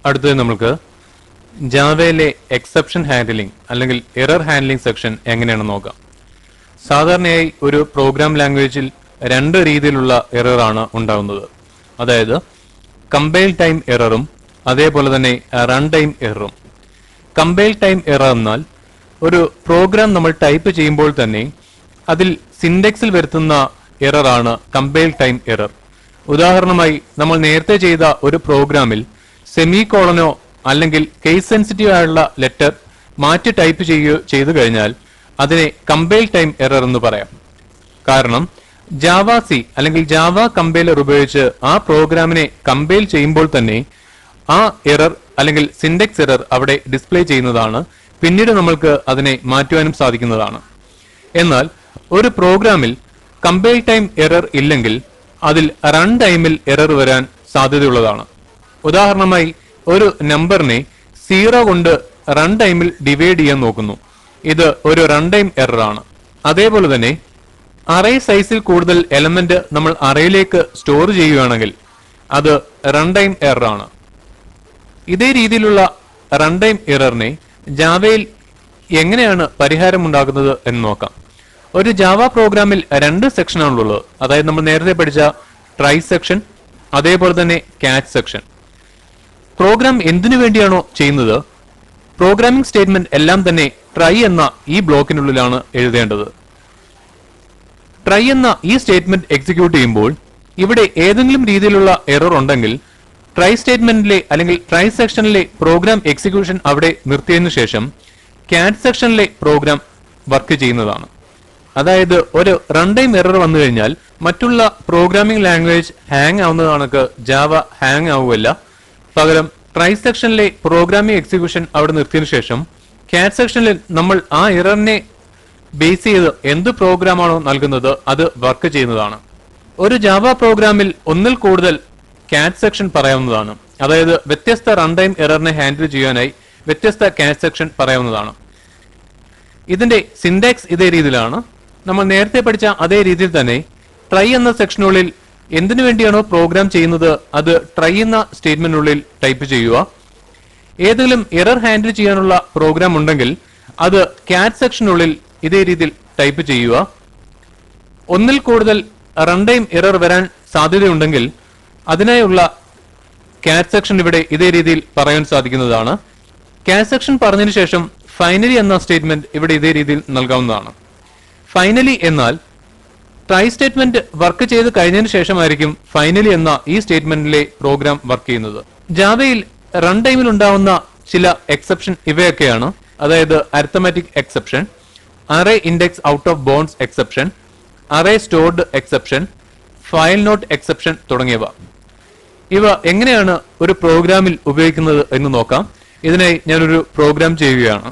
അടുത്തത് നമുക്ക് ജാവയിലെ എക്സെപ്ഷൻ ഹാൻഡ്ലിംഗ് അല്ലെങ്കിൽ എറർ ഹാൻഡ്ലിംഗ് സെക്ഷൻ എങ്ങനെയാണെന്ന് നോക്കാം സാധാരണയായി ഒരു പ്രോഗ്രാം ലാംഗ്വേജിൽ രണ്ട് രീതിയിലുള്ള എററാണ് ഉണ്ടാകുന്നത് അതായത് കമ്പൈൽ ടൈം എററും അതേപോലെ തന്നെ റൺ ടൈം എററും കമ്പൈൽ ടൈം എറർ എന്നാൽ ഒരു പ്രോഗ്രാം നമ്മൾ ടൈപ്പ് ചെയ്യുമ്പോൾ തന്നെ അതിൽ സിൻഡെക്സിൽ വരുത്തുന്ന എററാണ് കമ്പൈൽ ടൈം എറർ ഉദാഹരണമായി നമ്മൾ നേരത്തെ ചെയ്ത ഒരു പ്രോഗ്രാമിൽ സെമി കോളനോ അല്ലെങ്കിൽ കേസ് സെൻസിറ്റീവ് ആയുള്ള ലെറ്റർ മാറ്റി ടൈപ്പ് ചെയ്യുകയോ ചെയ്തു കഴിഞ്ഞാൽ അതിനെ കമ്പൈൽ ടൈം എറർ എന്ന് പറയാം കാരണം ജാവ സി അല്ലെങ്കിൽ ജാവ കമ്പൈലർ ഉപയോഗിച്ച് ആ പ്രോഗ്രാമിനെ കമ്പൈൽ ചെയ്യുമ്പോൾ തന്നെ ആ എറർ അല്ലെങ്കിൽ സിൻഡെക്സ് എറർ അവിടെ ഡിസ്പ്ലേ ചെയ്യുന്നതാണ് പിന്നീട് നമ്മൾക്ക് അതിനെ മാറ്റുവാനും സാധിക്കുന്നതാണ് എന്നാൽ ഒരു പ്രോഗ്രാമിൽ കമ്പൈൽ ടൈം എറർ ഇല്ലെങ്കിൽ അതിൽ റൺ ടൈമിൽ എറർ വരാൻ സാധ്യതയുള്ളതാണ് ഉദാഹരണമായി ഒരു നമ്പറിനെ സീറോ കൊണ്ട് റൺ ടൈമിൽ ഡിവൈഡ് ചെയ്യാൻ നോക്കുന്നു ഇത് ഒരു റൺ ടൈം എറർ ആണ് അതേപോലെ തന്നെ അറേ സൈസിൽ കൂടുതൽ എലമെന്റ് നമ്മൾ അറേയിലേക്ക് സ്റ്റോർ ചെയ്യുകയാണെങ്കിൽ അത് റൺ ടൈം എറർ ആണ് ഇതേ രീതിയിലുള്ള റൺ ടൈം എററിനെ ജാവയിൽ എങ്ങനെയാണ് പരിഹാരമുണ്ടാക്കുന്നത് എന്ന് നോക്കാം ഒരു ജാവ പ്രോഗ്രാമിൽ രണ്ട് സെക്ഷനാണുള്ളത് അതായത് നമ്മൾ നേരത്തെ പഠിച്ച ട്രൈ സെക്ഷൻ അതേപോലെ തന്നെ ക്യാച്ച് സെക്ഷൻ പ്രോഗ്രാം എന്തിനു വേണ്ടിയാണോ ചെയ്യുന്നത് പ്രോഗ്രാമിംഗ് സ്റ്റേറ്റ്മെന്റ് എല്ലാം തന്നെ ട്രൈ എന്ന ഈ ബ്ലോക്കിനുള്ളിലാണ് എഴുതേണ്ടത് ട്രൈ എന്ന ഈ സ്റ്റേറ്റ്മെന്റ് എക്സിക്യൂട്ട് ചെയ്യുമ്പോൾ ഇവിടെ ഏതെങ്കിലും രീതിയിലുള്ള എറർ ഉണ്ടെങ്കിൽ ട്രൈ സ്റ്റേറ്റ്മെന്റിലെ അല്ലെങ്കിൽ ട്രൈ സെക്ഷനിലെ പ്രോഗ്രാം എക്സിക്യൂഷൻ അവിടെ നിർത്തിയതിനു ശേഷം ക്യാറ്റ് സെക്ഷനിലെ പ്രോഗ്രാം വർക്ക് ചെയ്യുന്നതാണ് അതായത് ഒരു റൺ ടൈം എറർ വന്നു കഴിഞ്ഞാൽ മറ്റുള്ള പ്രോഗ്രാമിംഗ് ലാംഗ്വേജ് ഹാങ് ആവുന്നത് കണക്ക് ജാവ ഹാങ് ആവുകയല്ല പകരം ട്രൈ സെക്ഷനിലെ പ്രോഗ്രാമിംഗ് എക്സിക്യൂഷൻ അവിടെ നിർത്തിയതിനു ശേഷം ക്യാറ്റ് സെക്ഷനിൽ നമ്മൾ ആ എററിനെ ബേസ് ചെയ്ത് എന്ത് പ്രോഗ്രാമാണോ നൽകുന്നത് അത് വർക്ക് ചെയ്യുന്നതാണ് ഒരു ജാവ പ്രോഗ്രാമിൽ ഒന്നിൽ കൂടുതൽ ക്യാറ്റ് സെക്ഷൻ പറയാവുന്നതാണ് അതായത് വ്യത്യസ്ത റൺ ടൈം എററിനെ ഹാൻഡിൽ ചെയ്യാനായി വ്യത്യസ്ത ക്യാറ്റ് സെക്ഷൻ പറയാവുന്നതാണ് ഇതിന്റെ സിൻഡാക്സ് ഇതേ രീതിയിലാണ് നമ്മൾ നേരത്തെ പഠിച്ച അതേ രീതിയിൽ തന്നെ ട്രൈ എന്ന സെക്ഷനുള്ളിൽ എന്തിനു വേണ്ടിയാണോ പ്രോഗ്രാം ചെയ്യുന്നത് അത് ട്രൈ എന്ന സ്റ്റേറ്റ്മെന്റിനുള്ളിൽ ടൈപ്പ് ചെയ്യുക ഏതെങ്കിലും എറർ ഹാൻഡിൽ ചെയ്യാനുള്ള പ്രോഗ്രാം ഉണ്ടെങ്കിൽ അത് ക്യാറ്റ് സെക്ഷനുള്ളിൽ ഇതേ രീതിയിൽ ടൈപ്പ് ചെയ്യുക ഒന്നിൽ കൂടുതൽ റൺ ടൈം എറർ വരാൻ സാധ്യതയുണ്ടെങ്കിൽ അതിനായുള്ള ക്യാറ്റ് സെക്ഷൻ ഇവിടെ ഇതേ രീതിയിൽ പറയാൻ സാധിക്കുന്നതാണ് ക്യാറ്റ് സെക്ഷൻ പറഞ്ഞതിന് ശേഷം ഫൈനലി എന്ന സ്റ്റേറ്റ്മെന്റ് ഇവിടെ ഇതേ രീതിയിൽ നൽകാവുന്നതാണ് ഫൈനലി എന്നാൽ ട്രൈ സ്റ്റേറ്റ്മെന്റ് വർക്ക് ചെയ്ത് കഴിഞ്ഞതിന് ശേഷമായിരിക്കും ഫൈനലി എന്ന ഈ സ്റ്റേറ്റ്മെന്റിലെ പ്രോഗ്രാം വർക്ക് ചെയ്യുന്നത് ജാവയിൽ റൺ ടൈമിൽ ഉണ്ടാവുന്ന ചില എക്സെപ്ഷൻ ഇവയൊക്കെയാണ് അതായത് arithmetic exception array index out of bounds exception array stored exception file not exception തുടങ്ങിയവ ഇവ എങ്ങനെയാണ് ഒരു പ്രോഗ്രാമിൽ ഉപയോഗിക്കുന്നത് എന്ന് നോക്കാം ഇതിനായി ഞാനൊരു പ്രോഗ്രാം ചെയ്യുകയാണ്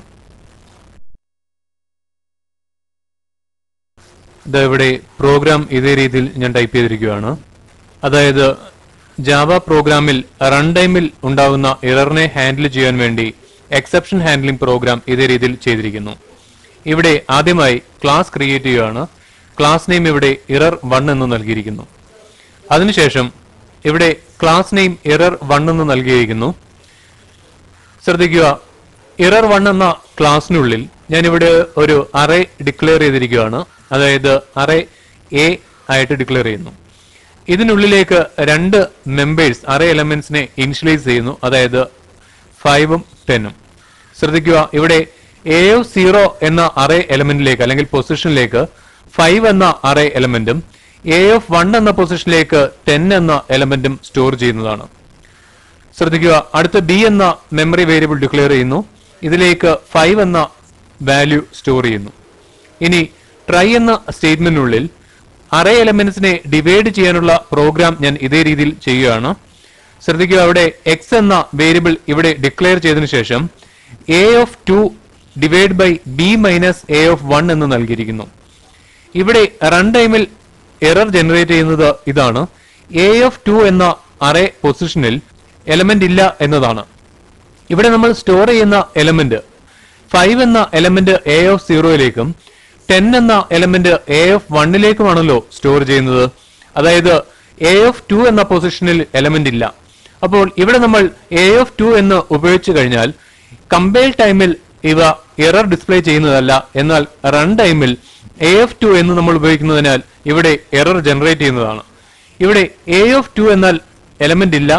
ഇത് ഇവിടെ പ്രോഗ്രാം ഇതേ രീതിയിൽ ഞാൻ ടൈപ്പ് ചെയ്തിരിക്കുകയാണ് അതായത് ജാവ പ്രോഗ്രാമിൽ റൺ ടൈമിൽ ഉണ്ടാകുന്ന എററിനെ ഹാൻഡിൽ ചെയ്യാൻ വേണ്ടി എക്സെപ്ഷൻ ഹാൻഡ്ലിംഗ് പ്രോഗ്രാം ഇതേ രീതിയിൽ ചെയ്തിരിക്കുന്നു ഇവിടെ ആദ്യമായി ക്ലാസ് ക്രിയേറ്റ് ചെയ്യുകയാണ് ക്ലാസ് നെയിം ഇവിടെ ഇറർ വൺ എന്ന് നൽകിയിരിക്കുന്നു അതിനുശേഷം ഇവിടെ ക്ലാസ് നെയിം എറർ വൺ എന്ന് നൽകിയിരിക്കുന്നു ശ്രദ്ധിക്കുക എറർ വൺ എന്ന ക്ലാസ്സിനുള്ളിൽ ഞാൻ ഇവിടെ ഒരു അറേ ഡിക്ലെയർ ചെയ്തിരിക്കുകയാണ് അതായത് അറേ എ ആയിട്ട് ഡിക്ലെയർ ചെയ്യുന്നു ഇതിനുള്ളിലേക്ക് രണ്ട് മെമ്പേഴ്സ് അറേ എലമെന്റ്സിനെ ഇനിഷ്യലൈസ് ചെയ്യുന്നു അതായത് ഫൈവും ടെന്നും ശ്രദ്ധിക്കുക ഇവിടെ എ ഓഫ് സീറോ എന്ന അറേ എലമെന്റിലേക്ക് അല്ലെങ്കിൽ പൊസിഷനിലേക്ക് ഫൈവ് എന്ന അറേ എലമെന്റും എ ഓഫ് വൺ എന്ന പൊസിഷനിലേക്ക് ടെൻ എന്ന എലമെന്റും സ്റ്റോർ ചെയ്യുന്നതാണ് ശ്രദ്ധിക്കുക അടുത്ത ബി എന്ന മെമ്മറി വേരിയബിൾ ഡിക്ലെയർ ചെയ്യുന്നു ഇതിലേക്ക് ഫൈവ് എന്ന വാല്യൂ സ്റ്റോർ ചെയ്യുന്നു ഇനി ട്രൈ എന്ന സ്റ്റേറ്റ്മെന്റിനുള്ളിൽ അറേ എലമെന്റ്സിനെ ഡിവൈഡ് ചെയ്യാനുള്ള പ്രോഗ്രാം ഞാൻ ഇതേ രീതിയിൽ ചെയ്യുകയാണ് ശ്രദ്ധിക്കുക അവിടെ എക്സ് എന്ന വേരിയബിൾ ഇവിടെ ഡിക്ലെയർ ചെയ്തതിനു ശേഷം A of two divide by B minus A of one എന്ന് നൽകിയിരിക്കുന്നു ഇവിടെ റൺ ടൈമിൽ എറർ ജനറേറ്റ് ചെയ്യുന്നത് ഇതാണ് എ ഓഫ് ടു എന്ന അറേ പൊസിഷനിൽ എലമെന്റ് ഇല്ല എന്നതാണ് ഇവിടെ നമ്മൾ സ്റ്റോർ ചെയ്യുന്ന എലമെന്റ് ഫൈവ് എന്ന എലമെന്റ് എ ഓഫ് സീറോയിലേക്കും ടെൻ എന്ന എലമെന്റ് എ ഓഫ് വണ്ണിലേക്കുമാണല്ലോ സ്റ്റോർ ചെയ്യുന്നത് അതായത് എ ഓഫ് ടു എന്ന പൊസിഷനിൽ എലമെന്റ് ഇല്ല അപ്പോൾ ഇവിടെ നമ്മൾ എ ഓഫ് ടു എന്ന് ഉപയോഗിച്ചു കഴിഞ്ഞാൽ കമ്പൈൽ ടൈമിൽ ഇവ എറർ ഡിസ്പ്ലേ ചെയ്യുന്നതല്ല എന്നാൽ റൺ ടൈമിൽ എ ഓഫ് ടു എന്ന് നമ്മൾ ഉപയോഗിക്കുന്നതിനാൽ ഇവിടെ എറർ ജനറേറ്റ് ചെയ്യുന്നതാണ് ഇവിടെ എ ഓഫ് ടു എന്നാൽ എലമെന്റ് ഇല്ല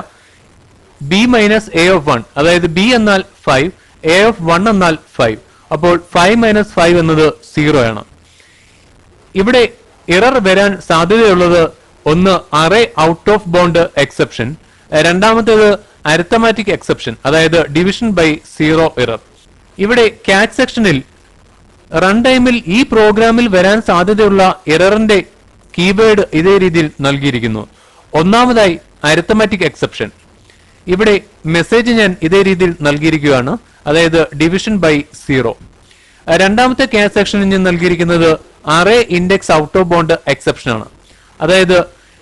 B minus A of one അതായത് ബി എന്നാൽ ഫൈവ് എ ഓഫ് വൺ എന്നാൽ ഫൈവ് അപ്പോൾ ഫൈവ് മൈനസ് ഫൈവ് എന്നത് സീറോ ആണ് ഇവിടെ എറർ വരാൻ സാധ്യതയുള്ളത് ഒന്ന് array out of bond exception രണ്ടാമത്തേത് അരിത്തമാറ്റിക് എക്സെപ്ഷൻ അതായത് ഡിവിഷൻ ബൈ സീറോ എറർ ഇവിടെ കാറ്റ് സെക്ഷനിൽ റൺ ടൈമിൽ ഈ പ്രോഗ്രാമിൽ വരാൻ സാധ്യതയുള്ള എററിന്റെ കീവേഡ് ഇതേ രീതിയിൽ നൽകിയിരിക്കുന്നു ഒന്നാമതായി അരിത്തമാറ്റിക് എക്സെപ്ഷൻ ഇവിടെ മെസ്സേജ് ഞാൻ ഇതേ രീതിയിൽ നൽകിയിരിക്കുകയാണ് അതായത് ഡിവിഷൻ ബൈ സീറോ രണ്ടാമത്തെ കാറ്റ് സെക്ഷനിൽ ഞാൻ നൽകിയിരിക്കുന്നത് array index out of bond exception ആണ് അതായത്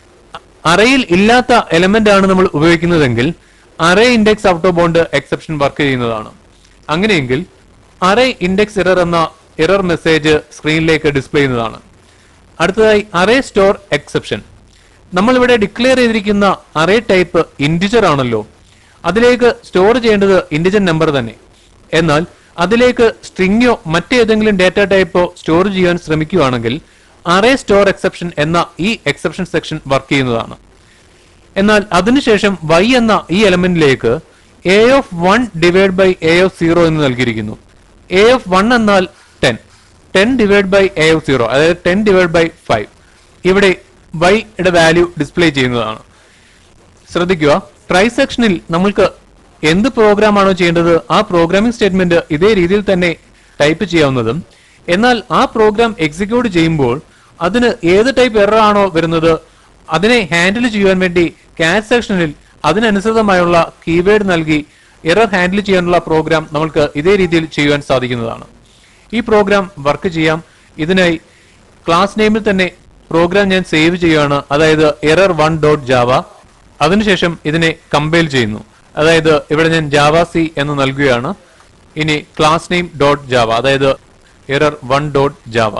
അറയിൽ ഇല്ലാത്ത എലമെന്റ് ആണ് നമ്മൾ ഉപയോഗിക്കുന്നതെങ്കിൽ array index out of bond exception work ചെയ്യുന്നതാണ് അങ്ങനെയെങ്കിൽ അറേ ഇൻഡെക്സ് എറർ എന്ന എറർ മെസ്സേജ് സ്ക്രീനിലേക്ക് ഡിസ്പ്ലേ ചെയ്യുന്നതാണ് അടുത്തതായി അറേ സ്റ്റോർ എക്സെപ്ഷൻ നമ്മൾ ഇവിടെ ഡിക്ലെയർ ചെയ്തിരിക്കുന്ന അറേ ടൈപ്പ് ഇൻഡിജർ ആണല്ലോ അതിലേക്ക് സ്റ്റോർ ചെയ്യേണ്ടത് ഇൻഡിജർ നമ്പർ തന്നെ എന്നാൽ അതിലേക്ക് സ്ട്രിങ്ങോ മറ്റേതെങ്കിലും ഡാറ്റ ടൈപ്പോ സ്റ്റോർ ചെയ്യാൻ ശ്രമിക്കുകയാണെങ്കിൽ അറേ സ്റ്റോർ എക്സെപ്ഷൻ എന്ന ഈ എക്സെപ്ഷൻ സെക്ഷൻ വർക്ക് ചെയ്യുന്നതാണ് എന്നാൽ അതിനുശേഷം y എന്ന ഈ എലമെന്റിലേക്ക് A of one divide by A of zero എന്ന് നൽകിയിരിക്കുന്നു എ ഓഫ് വൺ എന്നാൽ ten ten divide by A of zero അതായത് ടെൻ ഡിവൈഡ് ബൈ ഫൈവ് ഇവിടെ y യുടെ വാല്യൂ ഡിസ്പ്ലേ ചെയ്യുന്നതാണ് ശ്രദ്ധിക്കുക ട്രൈ സെക്ഷനിൽ നമ്മൾക്ക് എന്ത് പ്രോഗ്രാം ആണോ ചെയ്യേണ്ടത് ആ പ്രോഗ്രാമിംഗ് സ്റ്റേറ്റ്മെന്റ് ഇതേ രീതിയിൽ തന്നെ ടൈപ്പ് ചെയ്യാവുന്നതും എന്നാൽ ആ പ്രോഗ്രാം എക്സിക്യൂട്ട് ചെയ്യുമ്പോൾ അതിന് ഏത് ടൈപ്പ് എറർ ആണോ വരുന്നത് അതിനെ ഹാൻഡിൽ ചെയ്യാൻ വേണ്ടി കാറ്റ് സെക്ഷനിൽ അതിനനുസൃതമായുള്ള കീവേഡ് നൽകി എറർ ഹാൻഡിൽ ചെയ്യാനുള്ള പ്രോഗ്രാം നമ്മൾക്ക് ഇതേ രീതിയിൽ ചെയ്യുവാൻ സാധിക്കുന്നതാണ് ഈ പ്രോഗ്രാം വർക്ക് ചെയ്യാം ഇതിനായി ക്ലാസ് നെയിമിൽ തന്നെ പ്രോഗ്രാം ഞാൻ സേവ് ചെയ്യുകയാണ് അതായത് എറർ വൺ ഡോട്ട് ജാവ അതിനുശേഷം ഇതിനെ കമ്പൈൽ ചെയ്യുന്നു അതായത് ഇവിടെ ഞാൻ ജാവ സി എന്ന് നൽകുകയാണ് ഇനി ക്ലാസ് നെയിം ഡോട്ട് ജാവ അതായത് എറർ വൺ ഡോട്ട് ജാവ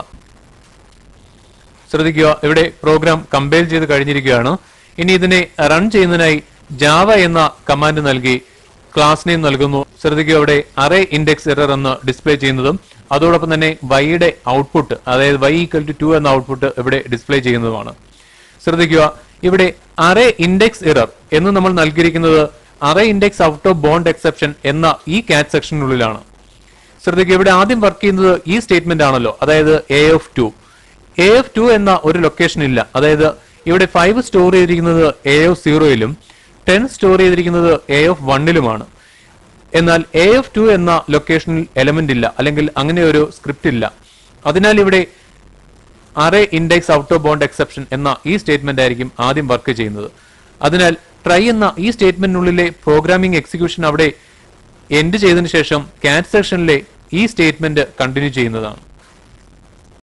ശ്രദ്ധിക്കുക ഇവിടെ പ്രോഗ്രാം കമ്പൈൽ ചെയ്ത് കഴിഞ്ഞിരിക്കുകയാണ് ഇനി ഇതിനെ റൺ ചെയ്യുന്നതിനായി ജാവ എന്ന കമാൻഡ് നൽകി ക്ലാസ് നെയിം നൽകുന്നു ശ്രദ്ധിക്കുക ഇവിടെ അറേ ഇൻഡെക്സ് എറർ എന്ന് ഡിസ്പ്ലേ ചെയ്യുന്നതും അതോടൊപ്പം തന്നെ വൈയുടെ ഔട്ട്പുട്ട് അതായത് വൈ ഈക്വൽ ടു ടു എന്ന ഔട്ട്പുട്ട് ഇവിടെ ഡിസ്പ്ലേ ചെയ്യുന്നതുമാണ് ശ്രദ്ധിക്കുക ഇവിടെ അറേ ഇൻഡെക്സ് എറർ എന്ന് നമ്മൾ നൽകിയിരിക്കുന്നത് array index out of bond exception എന്ന ഈ കാറ്റ് സെക്ഷനുള്ളിലാണ് ശ്രദ്ധിക്കുക ഇവിടെ ആദ്യം വർക്ക് ചെയ്യുന്നത് ഈ സ്റ്റേറ്റ്മെന്റ് ആണല്ലോ അതായത് A of two A of two എന്ന ഒരു ലൊക്കേഷൻ ഇല്ല അതായത് ഇവിടെ ഫൈവ് സ്റ്റോർ ചെയ്തിരിക്കുന്നത് എ ഓഫ് സീറോയിലും ടെൻ സ്റ്റോർ ചെയ്തിരിക്കുന്നത് എ ഓഫ് വണ്ണിലുമാണ് എന്നാൽ എ ഓഫ് ടു എന്ന ലൊക്കേഷനിൽ എലമെന്റ് ഇല്ല അല്ലെങ്കിൽ അങ്ങനെ ഒരു സ്ക്രിപ്റ്റ് ഇല്ല അതിനാൽ ഇവിടെ array index out of bond exception എന്ന ഈ സ്റ്റേറ്റ്മെന്റ് ആയിരിക്കും ആദ്യം വർക്ക് ചെയ്യുന്നത് അതിനാൽ ട്രൈ എന്ന ഈ സ്റ്റേറ്റ്മെന്റിനുള്ളിലെ പ്രോഗ്രാമിംഗ് എക്സിക്യൂഷൻ അവിടെ എൻഡ് ചെയ്തതിനു ശേഷം കാറ്റ് സെക്ഷനിലെ ഈ സ്റ്റേറ്റ്മെന്റ് കണ്ടിന്യൂ ചെയ്യുന്നതാണ്